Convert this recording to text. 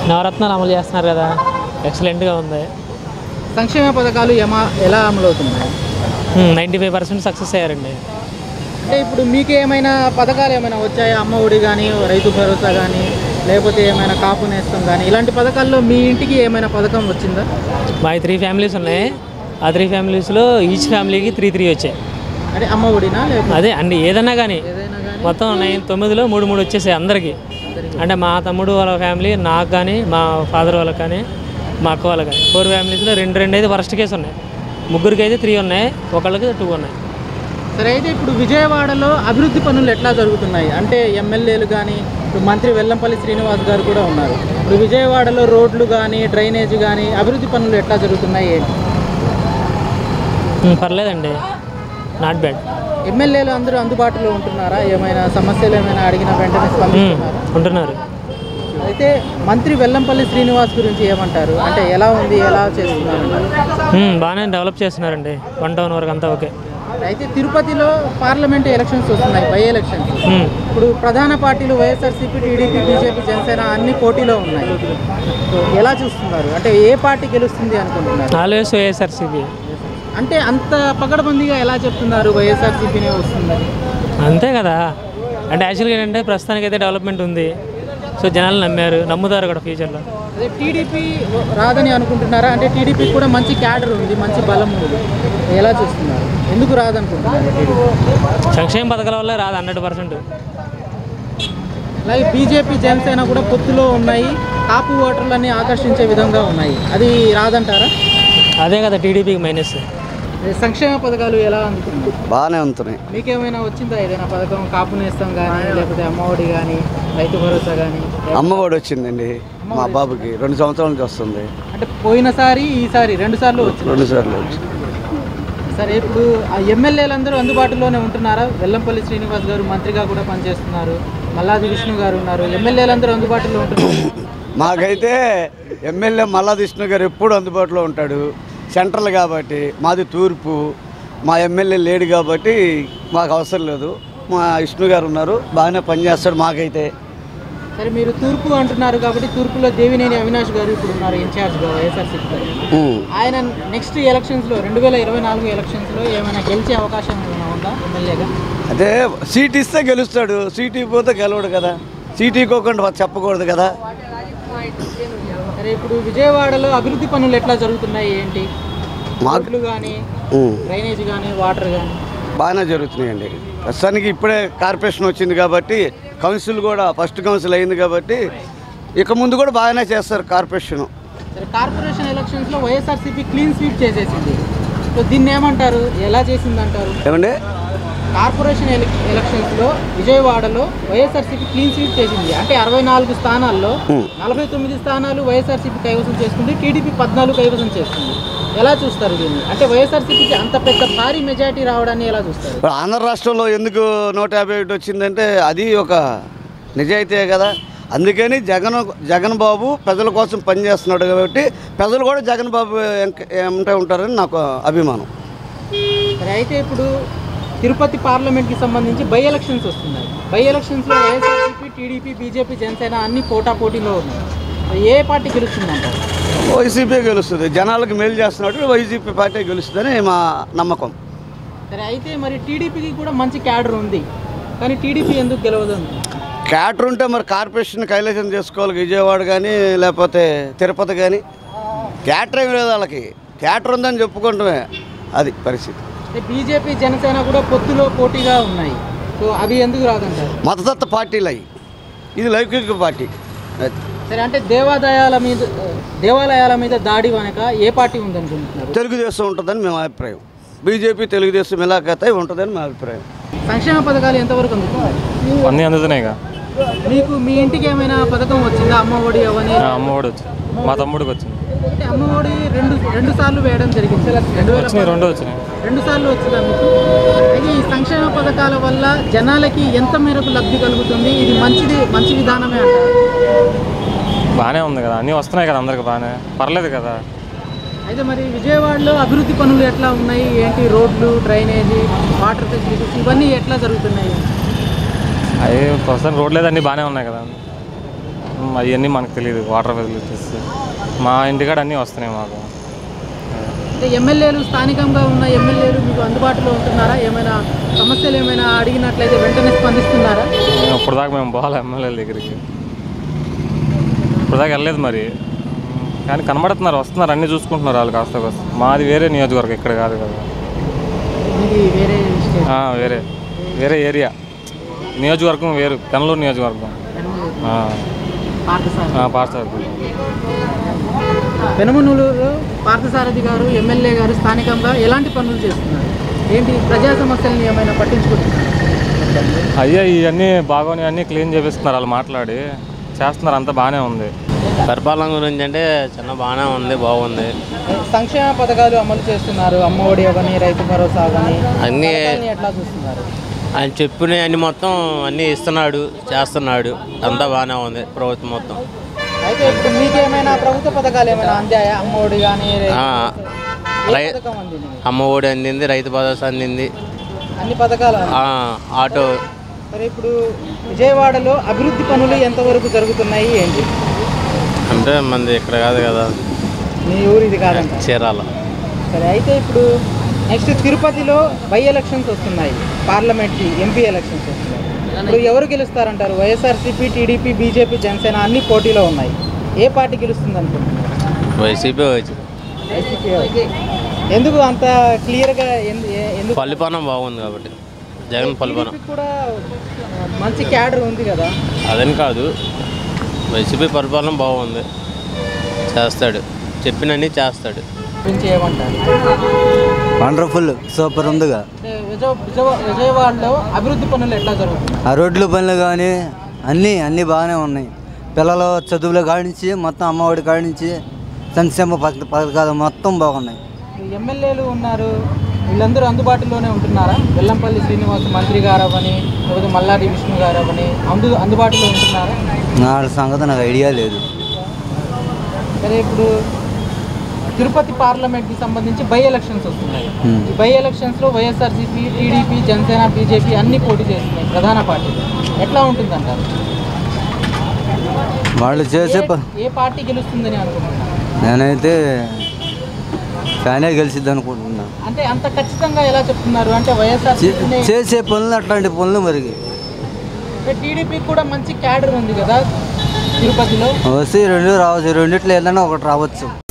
నవరత్నాలు అమలు చేస్తున్నారు కదా ఎక్సలెంట్గా ఉంది సంక్షేమ పథకాలు ఏమా ఎలా అమలవుతున్నాయి నైంటీ ఫైవ్ పర్సెంట్ సక్సెస్ అయ్యారండి అంటే ఇప్పుడు మీకు ఏమైనా పథకాలు ఏమైనా వచ్చాయా అమ్మ ఒడి కానీ రైతు భరోసా కానీ లేకపోతే ఏమైనా కాపు నేస్తం కానీ ఇలాంటి పథకాల్లో మీ ఇంటికి ఏమైనా పథకం వచ్చిందా మా త్రీ ఫ్యామిలీస్ ఉన్నాయి ఆ త్రీ ఫ్యామిలీస్లో ఈచ్ ఫ్యామిలీకి త్రీ త్రీ వచ్చాయి అంటే అమ్మ ఒడినా లేకపోతే అదే అండి ఏదన్నా కానీ ఏదైనా కానీ మొత్తం నైన్ తొమ్మిదిలో మూడు మూడు వచ్చేసాయి అందరికీ అంటే మా తమ్ముడు వాళ్ళ ఫ్యామిలీ నాకు కానీ మా ఫాదర్ వాళ్ళకి కానీ మా అక్క వాళ్ళకి కానీ ఫోర్ ఫ్యామిలీస్లో రెండు రెండు అయితే వరస్ట్ కేసు ఉన్నాయి ముగ్గురికి అయితే త్రీ ఉన్నాయి ఒకళ్ళకి టూ ఉన్నాయి సరే అయితే ఇప్పుడు విజయవాడలో అభివృద్ధి పనులు ఎట్లా జరుగుతున్నాయి అంటే ఎమ్మెల్యేలు కానీ ఇప్పుడు మంత్రి వెల్లంపల్లి శ్రీనివాస్ గారు కూడా ఉన్నారు ఇప్పుడు విజయవాడలో రోడ్లు కానీ డ్రైనేజ్ కానీ అభివృద్ధి పనులు ఎట్లా జరుగుతున్నాయి ఏంటి ఉమ్, పర్లేదండి నాట్ బ్యాడ్ ఎమ్మెల్యేలు అందరూ అందుబాటులో ఉంటున్నారా ఏమైనా సమస్యలు ఏమైనా అడిగిన వెంటనే స్పందిస్తున్నారా ఉంటున్నారు అయితే మంత్రి వెల్లంపల్లి శ్రీనివాస్ గురించి ఏమంటారు అంటే ఎలా ఉంది ఎలా చేస్తున్నారు ఉమ్, బాగానే డెవలప్ చేస్తున్నారండి వన్ టౌన్ వరకు అంతా ఓకే అయితే తిరుపతిలో పార్లమెంట్ ఎలక్షన్స్ వస్తున్నాయి బై ఎలక్షన్స్ ఉమ్, ఇప్పుడు ప్రధాన పార్టీలు వైఎస్ఆర్సీపీ టీడీపీ బీజేపీ జనసేన అన్ని పోటీలో ఉన్నాయి సో ఎలా చూస్తున్నారు అంటే ఏ పార్టీ గెలుస్తుంది అనుకుంటున్నారు ఆల్వేస్ వైఎస్ఆర్సీపీ అంటే అంత పకడ్బందీగా ఎలా చెప్తున్నారు వైఎస్ఆర్సీపీనే వస్తుందని అంతే కదా అంటే యాక్చువల్గా ఏంటంటే ప్రస్తుతానికి అయితే డెవలప్మెంట్ ఉంది సో జనాలు నమ్మారు నమ్ముతారు కూడా ఫ్యూచర్లో అదే టీడీపీ రాదని అనుకుంటున్నారా అంటే టీడీపీ కూడా మంచి క్యాడర్ ఉంది మంచి బలం ఉంది ఎలా చూస్తున్నారు ఎందుకు రాదనుకుంటున్నారు టీడీపీ సంక్షేమ పథకాల వల్ల రాదు హండ్రెడ్ పర్సెంట్ అలాగే బీజేపీ జనసేన కూడా పొత్తులో ఉన్నాయి కాపు ఓటర్లని ఆకర్షించే విధంగా ఉన్నాయి అది రాదంటారా అదే కదా టీడీపీకి మైనస్ సంక్షేమ పథకాలు ఎలా అందుతున్నాయి బాగానే ఉంటున్నాయి మీకేమైనా వచ్చిందా ఏదైనా పథకం కాపు నేస్తం కానీ లేకపోతే అమ్మఒడి కానీ రైతు భరోసా కానీ అమ్మఒడి వచ్చిందండి మా బాబుకి రెండు సంవత్సరాల నుంచి వస్తుంది అంటే పోయినసారి ఈసారి రెండు సార్లు వచ్చింది రెండు సార్లు వచ్చింది సరే ఇప్పుడు ఆ ఎమ్మెల్యేలందరూ అందుబాటులోనే ఉంటున్నారా వెల్లంపల్లి శ్రీనివాస్ గారు మంత్రిగా కూడా పనిచేస్తున్నారు మల్లాది విష్ణు గారు ఉన్నారు ఎమ్మెల్యేలందరూ అందుబాటులో ఉంటున్నారు మాకైతే ఎమ్మెల్యే మల్లా విష్ణు గారు ఎప్పుడు అందుబాటులో ఉంటాడు సెంట్రల్ కాబట్టి మాది తూర్పు మా ఎమ్మెల్యే లేడు కాబట్టి మాకు అవసరం లేదు మా విష్ణు గారు ఉన్నారు బాగానే పనిచేస్తాడు మాకైతే సరే మీరు తూర్పు అంటున్నారు కాబట్టి తూర్పులో దేవినేని అవినాష్ గారు ఇప్పుడు ఉన్నారు ఇన్ఛార్జ్గా వైఎస్ఆర్సీపీ ఉమ్. ఆయన నెక్స్ట్ ఎలక్షన్స్లో రెండు వేల ఇరవై నాలుగు ఎలక్షన్స్లో ఏమైనా గెలిచే అవకాశం ఏమైనా ఉందా ఎమ్మెల్యేగా అదే సీట్ ఇస్తే గెలుస్తాడు సీట్ ఇవ్వకపోతే గెలవడు కదా సీట్ ఇవ్వకుండా చెప్పకూడదు కదా సరే ఇప్పుడు విజయవాడలో అభివృద్ధి పనులు ఎట్లా జరుగుతున్నాయి ఏంటి మాకు రోడ్లు కానీ ఉమ్. డ్రైనేజ్ కానీ వాటర్ కానీ బాగానే జరుగుతున్నాయండి ప్రస్తుతానికి ఇప్పుడే కార్పొరేషన్ వచ్చింది కాబట్టి కౌన్సిల్ కూడా ఫస్ట్ కౌన్సిల్ అయింది కాబట్టి ఇక ముందు కూడా బాగానే చేస్తారు కార్పొరేషన్ సరే కార్పొరేషన్ ఎలక్షన్స్లో వైఎస్ఆర్సీపీ క్లీన్ స్వీప్ చేసేసింది సో దీన్ని ఏమంటారు ఎలా చేసింది అంటారు ఏమండి కార్పొరేషన్ ఎల ఎలక్షన్స్లో విజయవాడలో వైఎస్ఆర్సీపీ క్లీన్ స్వీప్ చేసింది అంటే అరవై నాలుగు స్థానాల్లో Hmm. నలభై తొమ్మిది స్థానాలు వైఎస్ఆర్సీపీ కైవసం చేసుకుంది టీడీపీ పద్నాలుగు కైవసం చేస్తుంది ఎలా చూస్తారు దీన్ని అంటే వైఎస్ఆర్సీపీకి అంత పెద్ద భారీ మెజారిటీ రావడాన్ని ఎలా చూస్తారు ఇప్పుడు ఆంధ్ర రాష్ట్రంలో ఎందుకు నూట యాభై ఒకటి వచ్చిందంటే అది ఒక నిజాయితీయే కదా అందుకని జగన్ జగన్ బాబు ప్రజల కోసం పనిచేస్తున్నాడు కాబట్టి ప్రజలు కూడా జగన్ బాబు వెంక- వెంటే ఉంటారని నాకు అభిమానం సరే అయితే ఇప్పుడు తిరుపతి పార్లమెంట్కి సంబంధించి బై ఎలక్షన్స్ వస్తున్నాయి బై ఎలక్షన్స్లో వైఎస్ఆర్సీపీ టీడీపీ బీజేపీ జనసేన అన్ని పోటా పోటీలో ఉన్నాయి మరి ఏ పార్టీ గెలుస్తుందంటారు వైసీపీ గెలుస్తుంది జనాలకు మేలు చేస్తున్నాడు వైసీపీ పార్టీ గెలుస్తుందని మా నమ్మకం సరే అయితే మరి టీడీపీకి కూడా మంచి క్యాడర్ ఉంది కానీ టీడీపీ ఎందుకు గెలవదు అంటున్నారు? క్యాటర్ ఉంటే మరి కార్పొరేషన్ కైలాసం చేసుకోవాలి విజయవాడ కానీ లేకపోతే తిరుపతి కానీ క్యాటర్ ఏమి లేదు వాళ్ళకి క్యాటర్ ఉందని చెప్పుకుంటామే అది పరిస్థితి అంటే బీజేపీ జనసేన కూడా పొత్తులో పోటీగా ఉన్నాయి సో అవి ఎందుకు రాదంటారు మతతత్వ పార్టీలు అవి ఇది లౌకిక పార్టీ అది. సరే అంటే దేవాదాయాల మీద దేవాలయాల మీద దాడి వెనక ఏ పార్టీ ఉందనుకుంటున్నారు తెలుగుదేశం ఉంటుందని మేము అభిప్రాయం బీజేపీ తెలుగుదేశం ఇలాగైతే ఉంటుందని మా అభిప్రాయం సంక్షేమ పథకాలు ఎంతవరకు అందుతున్నాయి అన్నీ అందుతున్నాయి ఇక మీకు మీ ఇంటికి ఏమైనా పథకం వచ్చిందా అమ్మ ఒడి అవని అమ్మఒడి వచ్చింది మా తమ్ముడికి వచ్చింది అంటే అమ్మ ఒడి రెండు రెండు సార్లు వేయడం జరిగింది రెండు వేల వచ్చినాయి రెండు వచ్చినాయి రెండు సార్లు వచ్చిందా మీకు అయితే ఈ సంక్షేమ పథకాల వల్ల జనాలకి ఎంత మేరకు లబ్ధి కలుగుతుంది ఇది మంచిది మంచి విధానమే అంటారు బాగానే ఉంది కదా అన్నీ వస్తున్నాయి కదా అందరికి బాగానే పర్లేదు కదా అయితే మరి విజయవాడలో అభివృద్ధి పనులు ఎట్లా ఉన్నాయి ఏంటి రోడ్లు డ్రైనేజీ వాటర్ ఫెసిలిటీస్ ఇవన్నీ ఎట్లా జరుగుతున్నాయి అవి ప్రస్తుతం రోడ్ లేదు అన్నీ బాగానే ఉన్నాయి కదా అవన్నీ మనకు తెలియదు వాటర్ ఫెసిలిటీస్ మా ఇంటికాడ అన్నీ వస్తున్నాయి మాకు అంటే ఎమ్మెల్యేలు స్థానికంగా ఉన్న ఎమ్మెల్యేలు మీకు అందుబాటులో ఉంటున్నారా ఏమైనా సమస్యలు ఏమైనా అడిగినట్లయితే వెంటనే స్పందిస్తున్నారా మేము ఇప్పుడు దాకా మేము పోవాలి ఎమ్మెల్యేల దగ్గరికి ఇప్పుడు దాకా వెళ్ళలేదు మరి కానీ కనబడుతున్నారు వస్తున్నారు అన్నీ చూసుకుంటున్నారు వాళ్ళు కాస్త కాస్త మాది వేరే నియోజకవర్గం ఇక్కడ కాదు కదా ఇది వేరే స్టేట్ ఆ, వేరే వేరే ఏరియా నియోజకవర్గం వేరు పెనలూరు నియోజకవర్గం ఆ, పార్థసారథి ఆ, పార్సార్కు పెనమనూరులో పార్థసారథి గారు ఎమ్మెల్యే గారు స్థానికంగా ఎలాంటి పనులు చేస్తున్నారు ఏంటి ప్రజా సమస్యలను ఏమైనా పట్టించుకుంటున్నారు అయ్యా ఇవన్నీ బాగోని అన్నీ క్లీన్ చేపిస్తున్నారు వాళ్ళు మాట్లాడి చేస్తున్నారు అంతా బాగానే ఉంది పరిపాలన గురించి అంటే చాలా బాగానే ఉంది బాగుంది సంక్షేమ పథకాలు అమలు చేస్తున్నారు అమ్మ ఒడి అవని రైతు భరోసా అవని అన్నీ పథకాలని ఎట్లా చూస్తున్నారు ఆయన చెప్పిన అన్ని మొత్తం అన్నీ ఇస్తున్నాడు చేస్తున్నాడు అంతా బాగానే ఉంది ప్రభుత్వం మొత్తం అయితే ఇప్పుడు మీకేమైనా ప్రభుత్వ పథకాలు ఏమైనా అందాయా అమ్మ ఒడి కానీ ఆ, ఏ రై పథకం అందింది మీకు? అమ్మ ఒడి అందింది రైతు భరోసా అందింది అన్ని పథకాలు అందాయి. ఆ, ఆటో మరి ఇప్పుడు విజయవాడలో అభివృద్ధి పనులు ఎంతవరకు జరుగుతున్నాయి ఏంటి అంటే మంది ఇక్కడ కాదు కదా మీ ఊరు ఇది కాదంట చీరాల సరే అయితే ఇప్పుడు నెక్స్ట్ తిరుపతిలో బై ఎలక్షన్స్ వస్తున్నాయి పార్లమెంట్కి ఎంపీ ఎలక్షన్స్ వస్తున్నాయి ఇప్పుడు ఎవరు గెలుస్తారంటారు వైఎస్ఆర్సీపీ టీడీపీ బీజేపీ జనసేన అన్ని పోటీలో ఉన్నాయి ఏ పార్టీ గెలుస్తుంది అనుకుంటున్నారు వైసీపీ వచ్చి వైసీపీ ఎందుకు అంత క్లియర్గా ఎందు- ఏ- ఎందుకు పల్లిపానం బాగుంది కాబట్టి జగన్ పల్లిపానం టీడీపీ కూడా మంచి క్యాడర్ ఉంది కదా అదని కాదు వైసీపీ పరిపాలన బాగుంది చేస్తాడు చెప్పినన్ని చేస్తాడు గురించి ఏమంటారు వండర్ఫుల్ సూపర్ ఉందిగా అంటే విజయ విజయ- విజయవాడలో అభివృద్ధి పనులు ఎట్లా జరుగుతున్నాయి ఆ రోడ్ల పనులు కానీ అన్నీ అన్నీ బాగానే ఉన్నాయి పిల్లల చదువుల కాడించి మొత్తం అమ్మఒడి కాడించి సంక్షేమ పథ పథకాలు మొత్తం బాగున్నాయి ఎమ్మెల్యేలు ఉన్నారు వీళ్ళందరూ అందుబాటులోనే ఉంటున్నారా వెల్లంపల్లి శ్రీనివాస్ మంత్రి గారు అవని లేకపోతే మల్లాడి విష్ణు గారు అవని అందు అందుబాటులో ఉంటున్నారా నా సంగతి నాకు ఐడియా లేదు సరే ఇప్పుడు తిరుపతి పార్లమెంట్కి సంబంధించి బై ఎలక్షన్స్ వస్తున్నాయి Hmm. ఈ బై ఎలక్షన్స్లో వైఎస్ఆర్సీపీ టీడీపీ జనసేన బీజేపీ అన్ని పోటీ చేస్తున్నాయి ప్రధాన పార్టీలు ఎట్లా ఉంటుందంటారు వాళ్ళు చేసే ప ఏ- ఏ పార్టీ గెలుస్తుందని అనుకుంటున్నారు నేనైతే ఫ్యానే గెలిచిద్ది అనుకుంటున్నా అంటే అంత ఖచ్చితంగా ఎలా చెప్తున్నారు అంటే వైఎస్ఆర్సీపీ చేసే పనులు అట్లాంటి పనులు మరి టీడీపీ కూడా మంచి క్యాడర్ ఉంది కదా తిరుపతిలో వస్తే రెండు రావచ్చు రెండిట్లో ఏదైనా ఒకటి రావచ్చు